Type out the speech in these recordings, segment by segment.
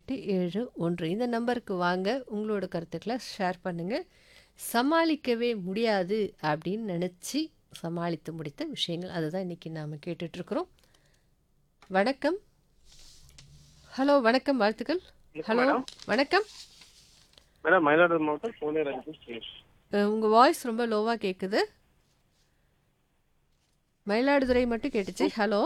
எட்டு ஏழு ஒன்று இந்த நம்பருக்கு வாங்க உங்களோட கருத்துக்களை ஷேர் பண்ணுங்கள் சமாளிக்கவே முடியாது அப்படின்னு நினச்சி சமாளித்து முடித்த விஷயங்கள் அதுதான் இன்றைக்கி நாம் கேட்டுட்ருக்குறோம் வணக்கம் ஹலோ வணக்கம் வாழ்த்துக்கள் ஹலோ மேடம். வணக்கம் மேடம் மயிலாடுதுறை மாவட்டம் சோனியராஜ் உங்கள் வாய்ஸ் ரொம்ப லோவாக கேட்குது மயிலாடுதுறை மட்டும் கேட்டுச்சு ஹலோ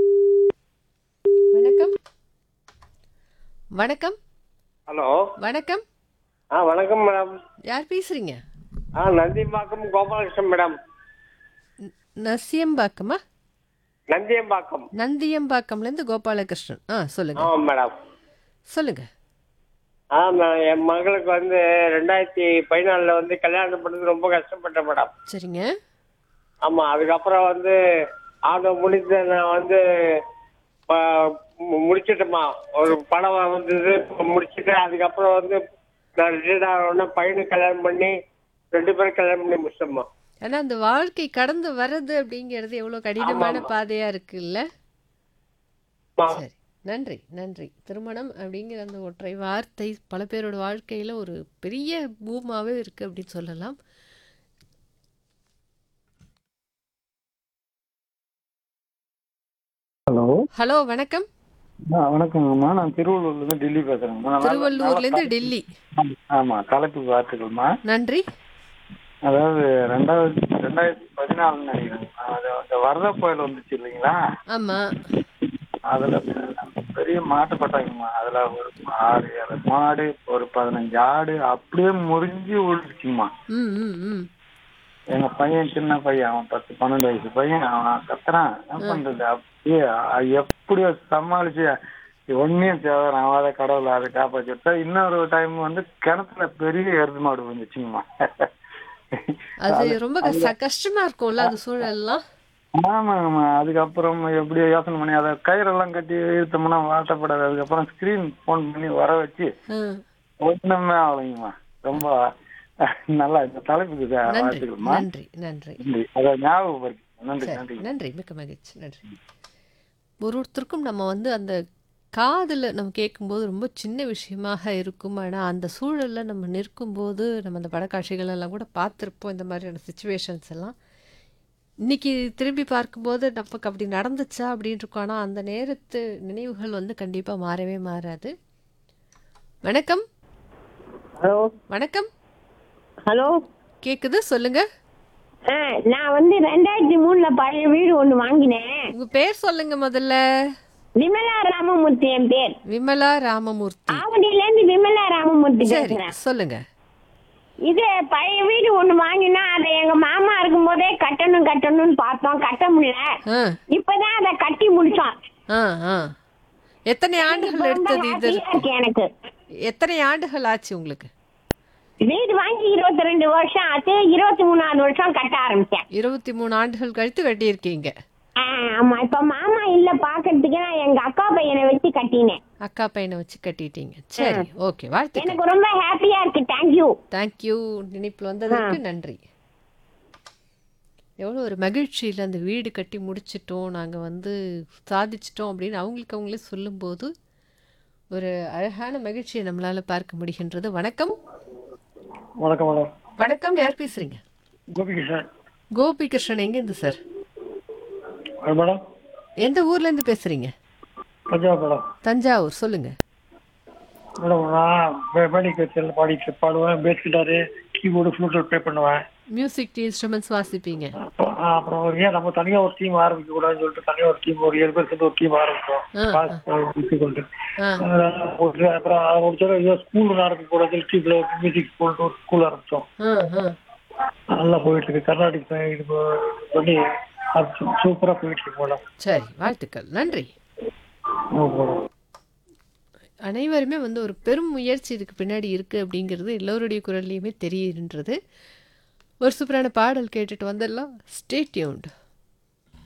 வணக்கம் வணக்கம் ஹலோ வணக்கம் ஆ வணக்கம் மேடம் யார் பேசுறீங்க ஆ நந்தியம்பாக்கம் கோபாலகிருஷ்ணன் மேடம் நசியம்பாக்கமா நந்தியம்பாக்கம் நந்தியம்பாக்கம்லேருந்து கோபாலகிருஷ்ணன் ஆ சொல்லுங்க ஆமாம் மேடம் சொல்லுங்க ஆ நான் என் மகளுக்கு வந்து ரெண்டாயிரத்தி பதினாலில் வந்து கல்யாணம் பண்ணது ரொம்ப கஷ்டப்பட்டேன் மேடம் சரிங்க ஆமாம் அதுக்கப்புறம் வந்து அதை முடித்து நான் வந்து ப- மு- முடிச்சிட்டேம்மா ஒரு படம் வந்தது முடிச்சுட்டு அதுக்கப்புறம் வந்து நான் ரிட்டையர்ட் ஆகணும்னா பையனுக்கு கல்யாணம் பண்ணி ரெண்டு பேரும் கல்யாணம் பண்ணி முடிச்சிட்டோம்மா ஆனா அந்த வாழ்க்கை கடந்து வர்றது அப்படிங்கிறது எவ்வளோ கடினமான பாதையா இருக்குல்ல ஆமா. சரி நன்றி நன்றி திருமணம் அப்படிங்கிற அந்த ஒற்றை வார்த்தை பல பேரோட வாழ்க்கையில ஒரு பெரிய பூமாவே இருக்கு அப்படின்னு சொல்லலாம் ஹலோ ஹலோ வணக்கம் ஆ வணக்கங்கம்மா நான் திருவள்ளூர்லேருந்து டெல்லி பேசுகிறேங்கம்மா நான் திருவள்ளூர்லேருந்து டெல்லி ஆமாம் தலைப்பு பார்த்துக்கோமா நன்றி அதாவது ரெண்டாயிரத்தி ரெண்டாயிரத்தி பதினாலுன்னு நினைக்கிறேன் அது அந்த வரத புயல் வந்துச்சு இல்லைங்களா ஆமா அதில் பெரிய மாட்டு பட்டாங்கம்மா அதில் ஒரு ஆறு ஏழு மாடு ஒரு பதினஞ்சு ஆடு அப்படியே முறிஞ்சு விழுந்துச்சுங்கம்மா ம் ம் ம் எங்க பையன் சின்ன பையன் அவன் பத்து பன்னெண்டு வயசு பையன் அவன் கத்துறான் என்ன பண்றது அப்படியே அ- எப்படியோ சமாளிச்சு ஒன்னையும் தேவை நான் அதை கடவுளை அதை காப்பாற்றி விட்டா இன்னொரு டைம் வந்து கிணத்துல பெரிய எருது மாடு வந்துச்சுங்கம்மா அது ரொம்ப கஷ்ட- கஷ்டமா இருக்கும்ல அந்த சூழல்லாம் ஆமாங்கம்மா அதுக்கப்புறம் எப்படியோ யோசனை பண்ணி அதை கயிறெல்லாம் கட்டி இழுத்தோம்னா வாட்டப்படாது அதுக்கப்புறம் ஸ்கிரீன் ஃபோன் பண்ணி வர வச்சு ஆ, ஒண்ணுமே ஆகலைங்கம்மா ரொம்ப நல்லா இந்த தலைப்புக்கு நன்றி வாழ்த்துக்கள்மா நன்றி நன்றி நன்றி அதை ஞாபகப்படுத்தி நன்றி சரி நன்றி நன்றி மிக்க மகிழ்ச்சி நன்றி ஒரு ஒருத்தருக்கும் நம்ம வந்து அந்த காதில் நம்ம கேட்கும்போது ரொம்ப சின்ன விஷயமாக இருக்கும் ஆனால் அந்த சூழலில் நம்ம நிற்கும்போது நம்ம அந்த படக்காட்சிகள் எல்லாம் கூட பார்த்துருப்போம் இந்த மாதிரியான சுச்சுவேஷன்ஸ் எல்லாம் இன்னைக்கு திரும்பி பார்க்கும்போது நமக்கு அப்படி நடந்துச்சா அப்படின்னு இருக்கும் ஆனால் அந்த நேரத்து நினைவுகள் வந்து கண்டிப்பாக மாறவே மாறாது வணக்கம் ஹலோ வணக்கம் ஹலோ கேக்குது சொல்லுங்க ஆ நான் வந்து ரெண்டாயிரத்தி மூணுல பழைய வீடு ஒன்று வாங்கினேன் உங்க பேர் சொல்லுங்க முதல்ல விமலா ராமமூர்த்தி என் பேர் விமலா ராமமூர்த்தி ஆவடியிலேருந்து விமலா ராமமூர்த்தி சரி பேசுறேன் சொல்லுங்க இது பழைய வீடு ஒன்று வாங்கினா அதை எங்க மாமா இருக்கும்போதே கட்டணும் கட்டணும்னு பார்த்தோம் கட்ட முடியல ஆ இப்பதான் அதை கட்டி முடிச்சோம் ஆ ஆ எத்தனை ஆண்டுகள் ரொம்ப எடுத்தது இது ஹாப்பியா இருக்கு எனக்கு எத்தனை ஆண்டுகள் ஆச்சு உங்களுக்கு வீடு வாங்கி இருபத்தி ரெண்டு வருஷம் ஆச்சு இருபத்தி மூணாவது வருஷம் கட்ட ஆரம்பிச்சேன் இருபத்தி மூணு ஆண்டுகள் கழித்து கட்டியிருக்கீங்க ஆ, ஆமா இப்ப மாமா இல்ல பாக்குறதுக்கு நான் எங்க அக்கா பையனை வச்சு கட்டினேன் அக்கா பையனை வச்சு கட்டிட்டீங்க சரி ஓகே வாழ்த்துக்கள் எனக்கு ரொம்ப ஹாப்பியா இருக்கு தேங்க்யூ தேங்க்யூ நினைப்பில் வந்ததற்கு நன்றி எவ்வளோ ஒரு மகிழ்ச்சியில் அந்த வீடு கட்டி முடிச்சிட்டோம் நாங்கள் வந்து சாதிச்சிட்டோம் அப்படின்னு அவங்களுக்கு அவங்களே சொல்லும்போது ஒரு அழகான மகிழ்ச்சியை நம்மளால் பார்க்க முடிகின்றது வணக்கம் வணக்கம் மேடம் வணக்கம் யார் பேசுகிறீங்க கோபிகிருஷ்ணன் கோபிகிருஷ்ணன் எங்கேருந்து சார் மேடம் எந்த ஊர்லேருந்து பேசுகிறீங்க பஞ்சாப் மேடம் தஞ்சாவூர் சொல்லுங்கள் மேடம் நான் மேடிக் வச்சு பாடிட்டு பாடுவேன் bass guitar keyboard flute play பண்ணுவேன் மியூசிக் இன்ஸ்ட்ருமெண்ட்ஸ் வாசிப்பீங்க அப்புறம் ஆ, அப்புறம் ஏன் நம்ம தனியா ஒரு டீம் ஆரம்பிக்க கூடாதுன்னு சொல்லிட்டு தனியா ஒரு டீம் ஒரு ஏழு பேர் சேர்ந்து ஒரு டீம் ஆரம்பிச்சோம் ஆ, பாஸ் மியூசிக் கொண்டு ஆ ஒரு அப்புறம் அதை முடிச்சோட ஏதோ ஸ்கூல் ஆரம்பிக்க கூடாது டீம்ல மியூசிக் ஸ்கூல் ஒரு ஸ்கூல் ஆரம்பிச்சோம் ஆ ஆ நல்லா போயிட்டு இருக்கு கர்நாடிக் இது பண்ணி சூப்பரா போயிட்டு இருக்கு மேடம் சரி வாழ்த்துக்கள் நன்றி ஆமா மேடம் அனைவருமே வந்து ஒரு பெரும் முயற்சி இதுக்கு பின்னாடி இருக்குது அப்படிங்கிறது எல்லோருடைய குரல்லையுமே தெரியுன்றது ஒரு சூப்பரான பாடல் கேட்டுட்டு வந்துடலாம் ஸ்டே டியூன்ட்